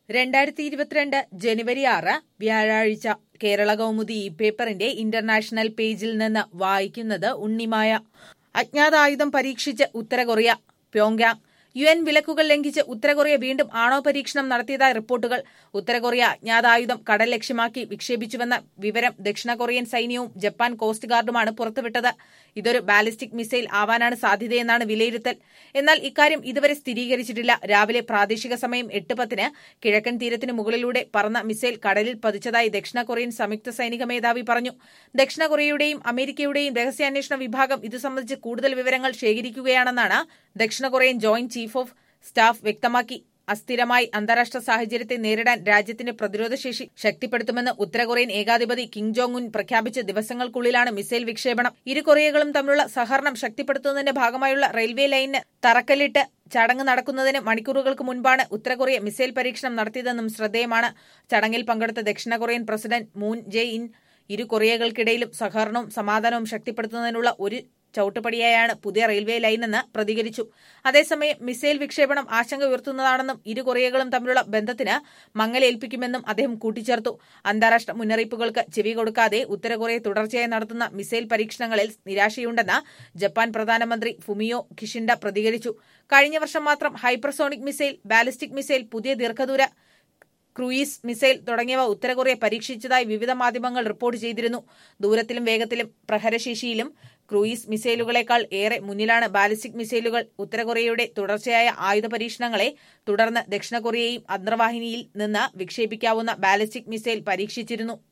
രണ്ടായിരത്തി ഇരുപത്തിരണ്ട് ജനുവരി ആറ് വ്യാഴാഴ്ച കേരള കൗമുദി ഈ പേപ്പറിന്റെ ഇന്റർനാഷണൽ പേജിൽ നിന്ന് വായിക്കുന്നത് ഉണ്ണിമായ അജ്ഞാതായുധം പരീക്ഷിച്ച് ഉത്തര കൊറിയ പ്യോങ്യാങ് യു എൻ വിലക്കുകൾ ലംഘിച്ച് ഉത്തര കൊറിയ വീണ്ടും ആണവ പരീക്ഷണം നടത്തിയതായി റിപ്പോർട്ടുകൾ ഉത്തര കൊറിയ അജ്ഞാതായുധം കടൽ ലക്ഷ്യമാക്കി വിക്ഷേപിച്ചുവെന്ന വിവരം ദക്ഷിണ കൊറിയൻ സൈന്യവും ജപ്പാൻ കോസ്റ്റ് ഗാർഡുമാണ് പുറത്തുവിട്ടത് ഇതൊരു ബാലിസ്റ്റിക് മിസൈൽ ആവാനാണ് സാധ്യതയെന്നാണ് വിലയിരുത്തൽ എന്നാൽ ഇക്കാര്യം ഇതുവരെ സ്ഥിരീകരിച്ചിട്ടില്ല രാവിലെ പ്രാദേശിക സമയം എട്ട് പത്തിന് കിഴക്കൻ തീരത്തിന് മുകളിലൂടെ പറന്ന മിസൈൽ കടലിൽ പതിച്ചതായി ദക്ഷിണ കൊറിയൻ സംയുക്ത സൈനിക മേധാവി പറഞ്ഞു ദക്ഷിണ കൊറിയയുടെയും അമേരിക്കയുടെയും രഹസ്യാന്വേഷണ വിഭാഗം ഇത് സംബന്ധിച്ച് കൂടുതൽ വിവരങ്ങൾ ശേഖരിക്കുകയാണെന്നാണ് ദക്ഷിണ Korean joint chief of staff വ്യക്തമാക്കി അസ്ഥിരമായി അന്താരാഷ്ട്ര സാഹചര്യത്തെ നേരിടാൻ രാജ്യത്തിന്റെ പ്രതിരോധശേഷി ശക്തിപ്പെടുത്തുമെന്ന് ഉത്തര കൊറിയൻ ഏകാധിപതി കിം ജോങ് ഉൻ പ്രഖ്യാപിച്ച ദിവസങ്ങൾക്കുള്ളിലാണ് മിസൈൽ വിക്ഷേപണം ഇരു കൊറിയകളും തമ്മിലുള്ള സഹകരണം ശക്തിപ്പെടുത്തുന്നതിന്റെ ഭാഗമായുള്ള റെയിൽവേ ലൈനിന് തറക്കല്ലിട്ട് ചടങ്ങ് നടക്കുന്നതിന് മണിക്കൂറുകൾക്ക് മുൻപാണ് ഉത്തര കൊറിയ മിസൈൽ പരീക്ഷണം നടത്തിയതെന്നും ശ്രദ്ധേയമാണ് ചടങ്ങിൽ പങ്കെടുത്ത ദക്ഷിണ Korean president Moon Jae In ഇരു കൊറിയകൾക്കിടയിലും സഹകരണവും സമാധാനവും ശക്തിപ്പെടുത്തുന്നതിനുള്ള ഒരു ചവിട്ടുപടിയായാണ് പുതിയ റെയിൽവേ ലൈനെന്ന് പ്രതികരിച്ചു അതേസമയം മിസൈൽ വിക്ഷേപണം ആശങ്ക ഉയർത്തുന്നതാണെന്നും ഇരു കൊറിയകളും തമ്മിലുള്ള ബന്ധത്തിന് മങ്ങലേൽപ്പിക്കുമെന്നും അദ്ദേഹം കൂട്ടിച്ചേർത്തു അന്താരാഷ്ട്ര മുന്നറിയിപ്പുകൾക്ക് ചെവി കൊടുക്കാതെ ഉത്തര കൊറിയ തുടർച്ചയായി നടത്തുന്ന മിസൈൽ പരീക്ഷണങ്ങളിൽ നിരാശയുണ്ടെന്ന് ജപ്പാൻ പ്രധാനമന്ത്രി ഫുമിയോ ഖിഷിൻഡ പ്രതികരിച്ചു കഴിഞ്ഞ വർഷം മാത്രം ഹൈപ്പർസോണിക് മിസൈൽ ബാലിസ്റ്റിക് മിസൈൽ പുതിയ ദീർഘദൂര ക്രൂയിസ് മിസൈൽ തുടങ്ങിയവ ഉത്തര കൊറിയ പരീക്ഷിച്ചതായി വിവിധ മാധ്യമങ്ങൾ റിപ്പോർട്ട് ചെയ്തിരുന്നു ദൂരത്തിലും വേഗത്തിലും പ്രഹരശേഷിയിലും ക്രൂയിസ് മിസൈലുകളെക്കാൾ ഏറെ മുന്നിലാണ് ബാലിസ്റ്റിക് മിസൈലുകൾ ഉത്തര കൊറിയയുടെ തുടർച്ചയായ ആയുധ പരീക്ഷണങ്ങളെ തുടർന്ന് ദക്ഷിണ കൊറിയയും അന്തർവാഹിനിയിൽ നിന്ന് വിക്ഷേപിക്കാവുന്ന ബാലിസ്റ്റിക് മിസൈൽ പരീക്ഷിച്ചിരുന്നു